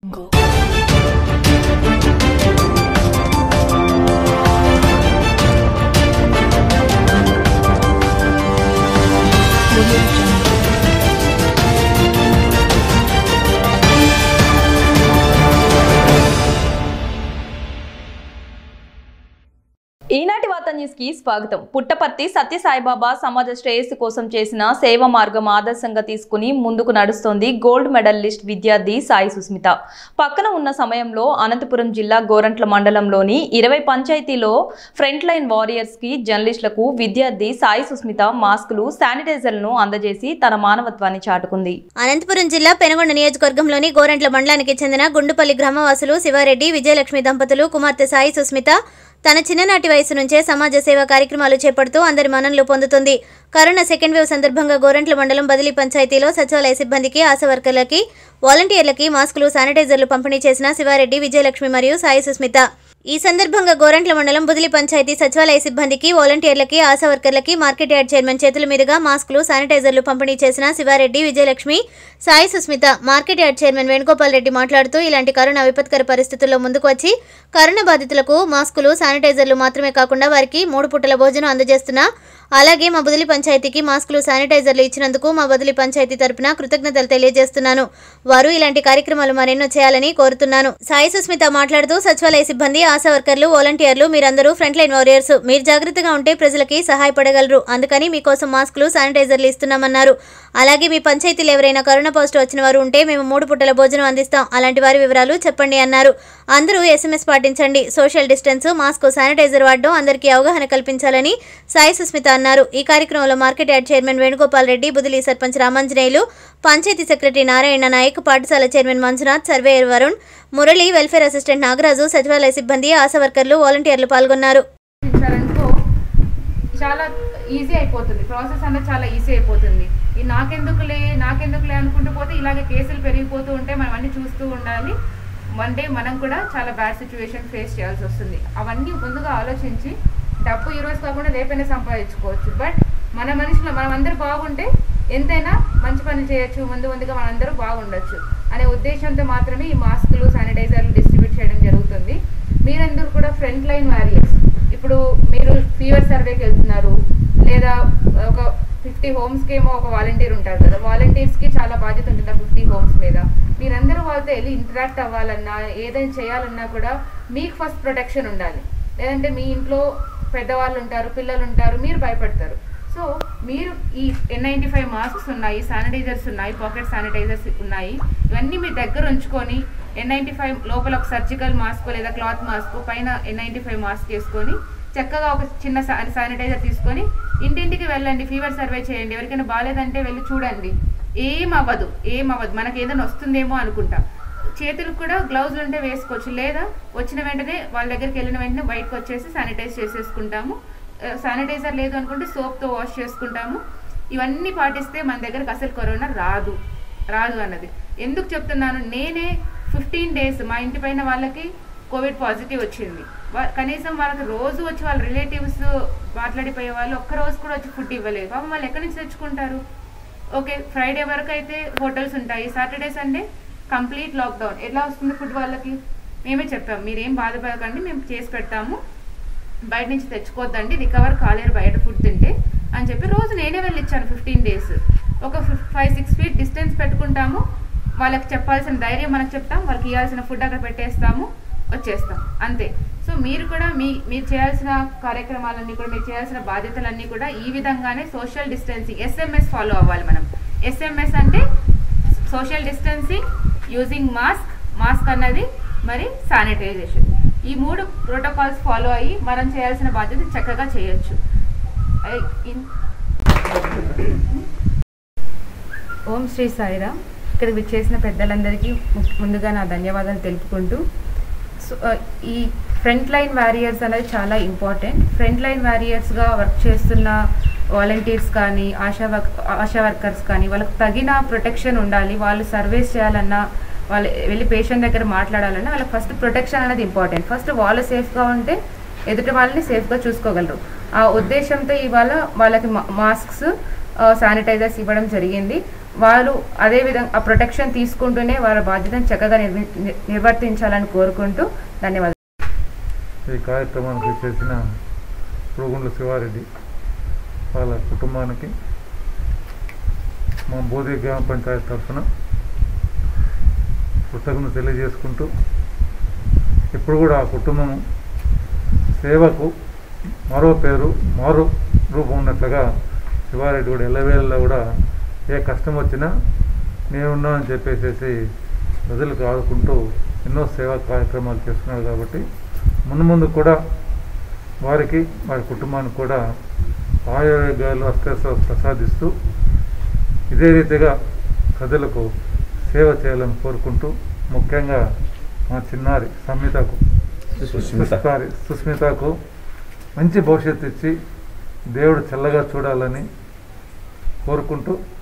Go. Audio Jungle. ఈనాటి వార్త news కి స్వాగతం పుట్టపర్తి సత్యసాయిబాబా సమాజ శ్రేయస్సు కోసం చేసిన సేవ మార్గం ఆదర్శంగా తీసుకుని ముందుకు నడుస్తోంది గోల్డ్ మెడలిస్ట్ విద్యార్థి సాయి సుస్మిత పక్కన ఉన్న సమయంలో అనంతపురం జిల్లా గోరంట్ల మండలంలోని ఇరవై పంచాయతీలో ఫ్రంట్ లైన్ వారియర్స్ కి జర్నలిస్టులకు విద్యార్థి సాయి సుస్మిత మాస్కులు శానిటైజర్లను అందజేసి తన మానవత్వాన్ని చాటుకుంది అనంతపురం జిల్లా పెనగొండ నియోజకవర్గంలోని గోరంట్ల మండలానికి చెందిన గుండుపల్లి గ్రామవాసులు శివారెడ్డి విజయలక్ష్మి దంపతులు కుమార్తె సాయి సుస్మిత తన చిన్ననాటి వయసు నుంచే సమాజ సేవ కార్యక్రమాలు చేపడుతూ అందరి మన్ననలు పొందుతుంది కరోనా సెకండ్ వేవ్ సందర్భంగా గోరంట్ల మండలం బదిలీ పంచాయతీలో సచివాలయ సిబ్బందికి ఆశా వర్కర్లకి వాలంటీర్లకి మాస్కులు శానిటైజర్లు పంపిణీ చేసిన శివారెడ్డి విజయలక్ష్మి మరియు సాయి సుస్మిత ఈ సందర్భంగా గోరంట్ల మండలం బుదిలి పంచాయతీ సచివాలయ సిబ్బందికి వాలంటీర్లకి ఆశా వర్కర్లకి మార్కెట్ యార్డ్ చైర్మన్ చేతుల మీదుగా మాస్కులు శానిటైజర్లు పంపిణీ చేసిన Siva Reddy Vijayalakshmi Sai Susmitha market yard chairman Venugopal Reddy మాట్లాడుతూ ఇలాంటి కరోనా విపత్కర పరిస్థితుల్లో ముందుకు వచ్చి కరోనా బాధితులకు మాస్కులు శానిటైజర్లు మాత్రమే కాకుండా వారికి మూడు పుట్టల భోజనం అందజేస్తున్న అలాగే మా బుదిలి పంచాయతీకి మాస్కులు శానిటైజర్లు ఇచ్చినందుకు మా బదిలీ పంచాయతీ తరపున కృతజ్ఞతలు తెలియజేస్తున్నాను వారు ఇలాంటి కార్యక్రమాలు మరెన్నో చేయాలని కోరుతున్నాను సాయి సుస్మిత మాట్లాడుతూ సచివాలయ సిబ్బంది ఆశా వర్కర్లు వాలంటీర్లు మీరందరూ ఫ్రంట్ లైన్ వారియర్స్ మీరు జాగ్రత్తగా ఉంటే ప్రజలకి సహాయపడగలరు అందుకని మీకోసం మాస్కులు శానిటైజర్లు ఇస్తున్నామన్నారు అలాగే మీ పంచాయతీలు ఎవరైనా కరోనా పాజిటివ్ వచ్చిన వారు ఉంటే మేము మూడు పుట్టల భోజనం అందిస్తాం అలాంటి వారి వివరాలు చెప్పండి అన్నారు అందరూ ఎస్ఎంఎస్ పాటించండి సోషల్ డిస్టెన్స్ మాస్క్ శానిటైజర్ వాడడం అందరికీ అవగాహన కల్పించాలని సాయి సుస్మిత అన్నారు ఈ కార్యక్రమంలో market yard chairman Venugopal Reddy Budili sarpanch Ramanjaneyulu panchayat secretary Narayana Naik పాఠశాల chairman Manjunath surveyor Varun Murali welfare assistant Nagaraju సచివాలయ సిబ్బంది ఆశా వర్కర్లు వాలంటీర్లు పాల్గొన్నారు ఇచ్చారనుకో చాలా ఈజీ అయిపోతుంది ప్రాసెస్ అనేది చాలా ఈజీ అయిపోతుంది ఈ నాకెందుకులే నాకెందుకులే అనుకుంటూ పోతే ఇలాగే కేసులు పెరిగిపోతూ ఉంటే మనం అన్ని చూస్తూ ఉండాలి వన్ డే మనం కూడా చాలా బ్యాడ్ సిచ్యువేషన్ ఫేస్ చేయాల్సి వస్తుంది అవన్నీ ముందుగా ఆలోచించి డబ్బు ఈ రోజు కాకుండా రేపైనా సంపాదించుకోవచ్చు బట్ మన మనుషులు మనం అందరూ బాగుంటే ఎంతైనా మంచి పని చేయొచ్చు ముందు ముందుగా మనందరూ బాగుండొచ్చు అనే ఉద్దేశంతో మాత్రమే ఈ మాస్కులు శానిటైజర్లు డిస్ట్రిబ్యూట్ చేయడం జరుగుతుంది మీరందరూ కూడా ఫ్రంట్ లైన్ వారియర్స్ ఇప్పుడు మీరు ఫీవర్ సర్వేకి వెళ్తున్నారు లేదా ఒక ఫిఫ్టీ హోమ్స్కి ఏమో ఒక వాలంటీర్ ఉంటారు కదా వాలంటీర్స్కి చాలా బాధ్యత ఉంటుంది ఆ ఫిఫ్టీ హోమ్స్ మీద మీరందరూ వాళ్ళతో వెళ్ళి ఇంటరాక్ట్ అవ్వాలన్నా ఏదైనా చేయాలన్నా కూడా మీకు ఫస్ట్ ప్రొటెక్షన్ ఉండాలి లేదంటే మీ ఇంట్లో పెద్దవాళ్ళు ఉంటారు పిల్లలు ఉంటారు మీరు భయపడతారు సో మీరు ఈ ఎన్ నైంటీ ఫైవ్ మాస్క్స్ ఉన్నాయి శానిటైజర్స్ ఉన్నాయి పాకెట్ శానిటైజర్స్ ఉన్నాయి ఇవన్నీ మీ దగ్గర ఉంచుకొని ఎన్ నైంటీ ఫైవ్ లోపల ఒక సర్జికల్ మాస్క్ లేదా క్లాత్ మాస్క్ పైన ఎన్ నైంటీ ఫైవ్ మాస్క్ వేసుకొని చక్కగా ఒక చిన్న శానిటైజర్ తీసుకొని ఇంటింటికి వెళ్ళండి ఫీవర్ సర్వే చేయండి ఎవరికైనా బాగాలేదంటే వెళ్ళి చూడండి ఏం అవ్వదు ఏం అవ్వదు మనకి ఏదైనా వస్తుందేమో అనుకుంటా చేతులకు కూడా గ్లౌజులు ఉంటే వేసుకోవచ్చు లేదా వచ్చిన వెంటనే వాళ్ళ దగ్గరికి వెళ్ళిన వెంటనే బయటకు వచ్చేసి శానిటైజ్ చేసేసుకుంటాము శానిటైజర్ లేదు అనుకుంటే సోప్తో వాష్ చేసుకుంటాము ఇవన్నీ పాటిస్తే మన దగ్గరకు అసలు కరోనా రాదు రాదు అన్నది ఎందుకు చెప్తున్నాను నేనే ఫిఫ్టీన్ డేస్ మా ఇంటి పైన వాళ్ళకి కోవిడ్ పాజిటివ్ వచ్చింది వా- కనీసం వాళ్ళకి రోజు వచ్చి వాళ్ళ రిలేటివ్స్ మాట్లాడిపోయే వాళ్ళు ఒక్క రోజు కూడా వచ్చి ఫుడ్ ఇవ్వలేదు పాపం వాళ్ళు ఎక్కడి నుంచి తెచ్చుకుంటారు ఓకే ఫ్రైడే వరకు అయితే హోటల్స్ ఉంటాయి సాటర్డే సండే కంప్లీట్ లాక్డౌన్ ఎట్లా వస్తుంది ఫుడ్ వాళ్ళకి మేమే చెప్పాం మీరేం బాధపడకండి మేము చేసి పెడతాము బయట నుంచి తెచ్చుకోవద్దండి రికవర్ కాలేరు బయట ఫుడ్ తింటే అని చెప్పి రోజు నేనే వెళ్ళి ఇచ్చాను ఫిఫ్టీన్ డేస్ ఒక ఫైవ్ సిక్స్ ఫీట్ డిస్టెన్స్ పెట్టుకుంటాము వాళ్ళకి చెప్పాల్సిన ధైర్యం మనకు చెప్తాం వాళ్ళకి ఇవ్వాల్సిన ఫుడ్ అక్కడ పెట్టేస్తాము వచ్చేస్తాం అంతే సో మీరు కూడా మీ మీరు చేయాల్సిన కార్యక్రమాలన్నీ కూడా మీరు చేయాల్సిన బాధ్యతలన్నీ కూడా ఈ విధంగానే సోషల్ డిస్టెన్సింగ్ ఎస్ఎంఎస్ ఫాలో అవ్వాలి మనం ఎస్ఎంఎస్ అంటే social distancing using mask mask అన్నది మరి శానిటైజేషన్ ఈ మూడు ప్రోటోకాల్స్ ఫాలో అయ్యి మనం చేయాల్సిన బాధ్యత చక్కగా చేయొచ్చు ఐ- ఇన్- ఓం శ్రీ సాయిరామ్ ఇక్కడికి విచ్చేసిన పెద్దలందరికీ ము- ముందుగా నా ధన్యవాదాలు తెలుపుకుంటూ సో ఆ, ఈ ఫ్రంట్ లైన్ వారియర్స్ అనేది చాలా ఇంపార్టెంట్ ఫ్రంట్ లైన్ వారియర్స్గా వర్క్ చేస్తున్న వాలంటీర్స్ కానీ ఆశా వర్క్ ఆశా వర్కర్స్ కానీ వాళ్ళకి తగిన ప్రొటెక్షన్ ఉండాలి వాళ్ళు సర్వీస్ చేయాలన్నా వాళ్ళు వెళ్ళి పేషెంట్ దగ్గర మాట్లాడాలన్నా వాళ్ళకి ఫస్ట్ ప్రొటెక్షన్ అనేది ఇంపార్టెంట్ ఫస్ట్ వాళ్ళు సేఫ్గా ఉంటే ఎదుటి వాళ్ళని సేఫ్గా చూసుకోగలరు ఆ ఉద్దేశంతో ఇవాళ వాళ్ళకి మాస్క్స్ శానిటైజర్స్ ఇవ్వడం జరిగింది వాళ్ళు అదే విధంగా ఆ ప్రొటెక్షన్ తీసుకుంటూనే వాళ్ళ బాధ్యతను చక్కగా నిర్వి ని- నిర్వర్తించాలని కోరుకుంటూ ధన్యవాదాలు ఈ కార్యక్రమానికి చేసిన పురుగుండ్ల శివారెడ్డి వాళ్ళ కుటుంబానికి మా బోధి గ్రామ పంచాయతీ తరఫున కృతజ్ఞత తెలియజేసుకుంటూ ఇప్పుడు కూడా ఆ కుటుంబం సేవకు మరో పేరు మరో రూపం ఉన్నట్లుగా శివారెడ్డి కూడా ఎల్లవేళలా కూడా ఏ కష్టం వచ్చినా నేనున్నానని చెప్పేసేసి ప్రజలకు ఆదుకుంటూ ఎన్నో సేవా కార్యక్రమాలు చేస్తున్నాడు కాబట్టి ముందు ముందు కూడా వారికి వారి కుటుంబానికి కూడా ఆరోగ్యాలు అస్త్రస్వ ప్రసాదిస్తూ ఇదే రీతిగా ప్రజలకు సేవ చేయాలని కోరుకుంటూ ముఖ్యంగా మా చిన్నారి సంహితకు సుస్మితారి సుస్మితకు మంచి భవిష్యత్తు ఇచ్చి దేవుడు చల్లగా చూడాలని కోరుకుంటూ